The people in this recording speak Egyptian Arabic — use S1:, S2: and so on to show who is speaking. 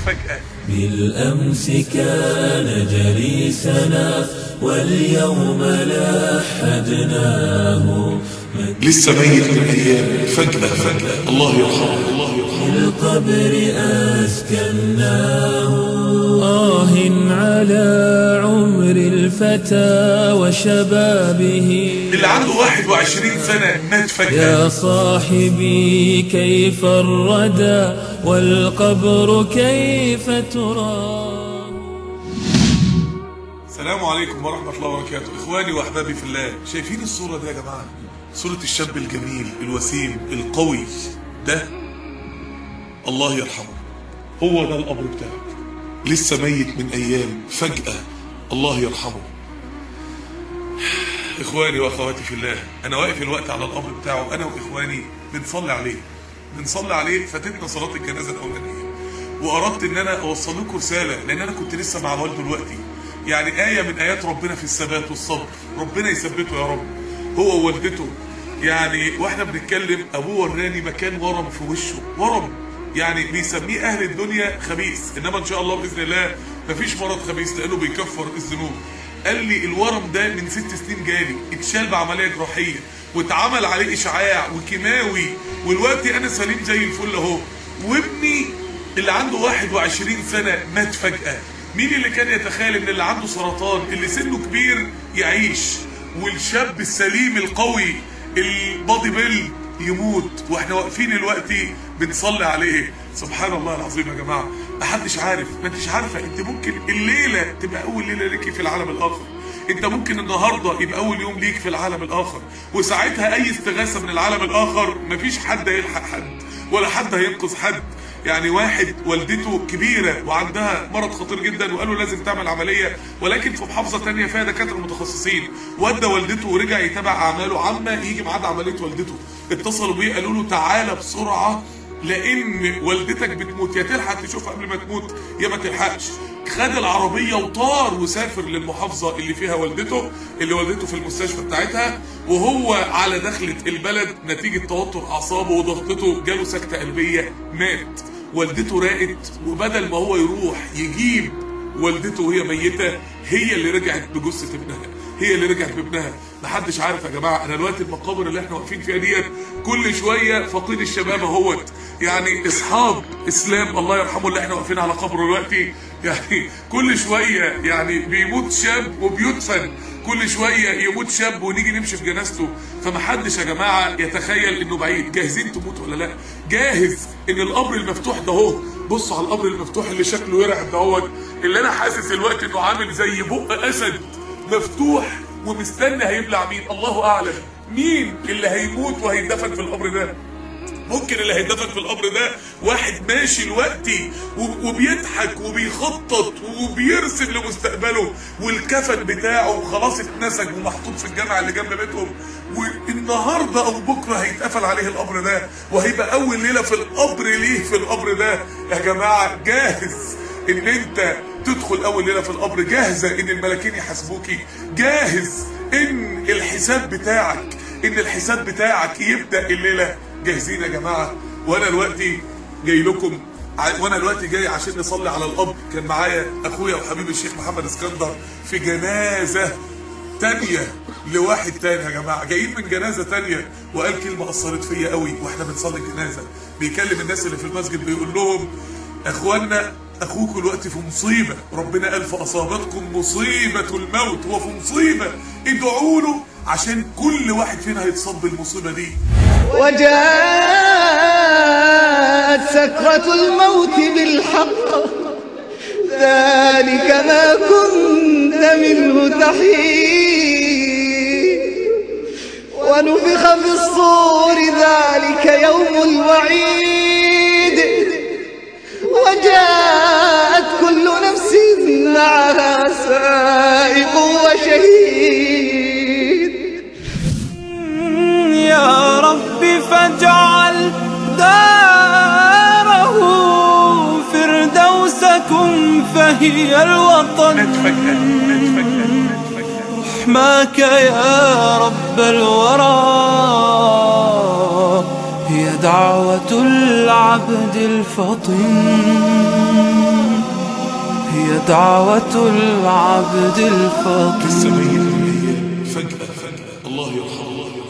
S1: فجأة
S2: بالأمس كان جليسنا واليوم لحدناه
S1: لسه ميت من أيام فجأة فجأة الله يرحمه الله يرحمه
S2: القبر أسكناه آه على عمر الفتى وشبابه
S1: اللي عنده 21 سنة مات فجأة
S2: يا صاحبي كيف الردى والقبر كيف ترى
S1: السلام عليكم ورحمة الله وبركاته إخواني وأحبابي في الله شايفين الصورة دي يا جماعة صورة الشاب الجميل الوسيم القوي ده الله يرحمه هو ده القبر بتاعه لسه ميت من أيام فجأة الله يرحمه إخواني وأخواتي في الله أنا واقف الوقت على القبر بتاعه أنا وإخواني بنصلي عليه بنصلي عليه فاتتنا صلاة الجنازة الأولانية وأردت إن أنا أوصل لكم رسالة لأن أنا كنت لسه مع والده دلوقتي يعني آية من آيات ربنا في الثبات والصبر ربنا يثبته يا رب هو ووالدته يعني واحنا بنتكلم ابوه وراني مكان ورم في وشه ورم يعني بيسميه اهل الدنيا خبيث انما ان شاء الله باذن الله مفيش مرض خبيث لانه بيكفر الذنوب قال لي الورم ده من ست سنين جالي اتشال بعمليه جراحيه واتعمل عليه اشعاع وكيماوي والوقت انا سليم زي الفل اهو وابني اللي عنده 21 سنه مات فجاه مين اللي كان يتخيل ان اللي عنده سرطان اللي سنه كبير يعيش والشاب السليم القوي البادي بيل يموت واحنا واقفين دلوقتي بنصلي عليه سبحان الله العظيم يا جماعه محدش عارف ما انتش عارفه انت ممكن الليله تبقى اول ليله ليكي في العالم الاخر انت ممكن النهارده يبقى اول يوم ليك في العالم الاخر وساعتها اي استغاثه من العالم الاخر مفيش حد هيلحق حد ولا حد هينقذ حد يعني واحد والدته كبيرة وعندها مرض خطير جدا وقالوا لازم تعمل عملية ولكن في محافظة تانية فيها دكاترة متخصصين ودى والدته ورجع يتابع أعماله عما يجي ميعاد عملية والدته اتصلوا بيه قالوا له تعالى بسرعة لان والدتك بتموت يا تلحق تشوفها قبل ما تموت يا ما تلحقش خد العربية وطار وسافر للمحافظة اللي فيها والدته اللي والدته في المستشفى بتاعتها وهو على دخلة البلد نتيجة توتر أعصابه وضغطته جاله سكتة قلبية مات والدته راقت وبدل ما هو يروح يجيب والدته وهي ميتة هي اللي رجعت بجثة ابنها هي اللي رجعت بابنها محدش عارف يا جماعه انا دلوقتي المقابر اللي احنا واقفين فيها ديت كل شويه فقيد الشباب اهوت يعني اصحاب اسلام الله يرحمه اللي احنا واقفين على قبره دلوقتي يعني كل شويه يعني بيموت شاب وبيدفن كل شويه يموت شاب ونيجي نمشي في جنازته فمحدش يا جماعه يتخيل انه بعيد جاهزين تموت ولا لا جاهز ان القبر المفتوح ده اهو بصوا على القبر المفتوح اللي شكله يرعب دهوت اللي انا حاسس الوقت انه عامل زي بق اسد مفتوح ومستني هيبلع مين الله اعلم مين اللي هيموت وهيدفن في القبر ده ممكن اللي هيدفن في القبر ده واحد ماشي دلوقتي وبيضحك وبيخطط وبيرسم لمستقبله والكفن بتاعه خلاص اتنسج ومحطوط في الجامع اللي جنب بيتهم والنهارده او بكره هيتقفل عليه القبر ده وهيبقى اول ليله في القبر ليه في القبر ده يا جماعه جاهز ان انت تدخل اول ليله في القبر جاهزه ان الملاكين يحاسبوكي جاهز ان الحساب بتاعك ان الحساب بتاعك يبدا الليله جاهزين يا جماعه وانا دلوقتي جاي لكم وانا دلوقتي جاي عشان نصلي على القبر كان معايا اخويا وحبيبي الشيخ محمد اسكندر في جنازه تانية لواحد تاني يا جماعه جايين من جنازه تانية وقال كلمه اثرت فيا قوي واحنا بنصلي الجنازه بيكلم الناس اللي في المسجد بيقول لهم اخوانا اخوكم دلوقتي في مصيبه ربنا قال فاصابتكم مصيبه الموت هو في مصيبه ادعوا له عشان كل واحد فينا هيتصاب بالمصيبه دي
S3: وجاءت سكرة الموت بالحق ذلك ما كنت منه تحيد ونفخ في الصور ذلك يوم الوعيد وجاءت كل نفس معها سائق وشهيد
S4: يا رب فاجعل داره فردوسكم فهي الوطن رحماك يا رب الورى هي دعوة العبد الفطن دعوة العبد
S1: لسه
S4: الفقير
S1: ميت من الايام فجاه فجاه الله يرحمه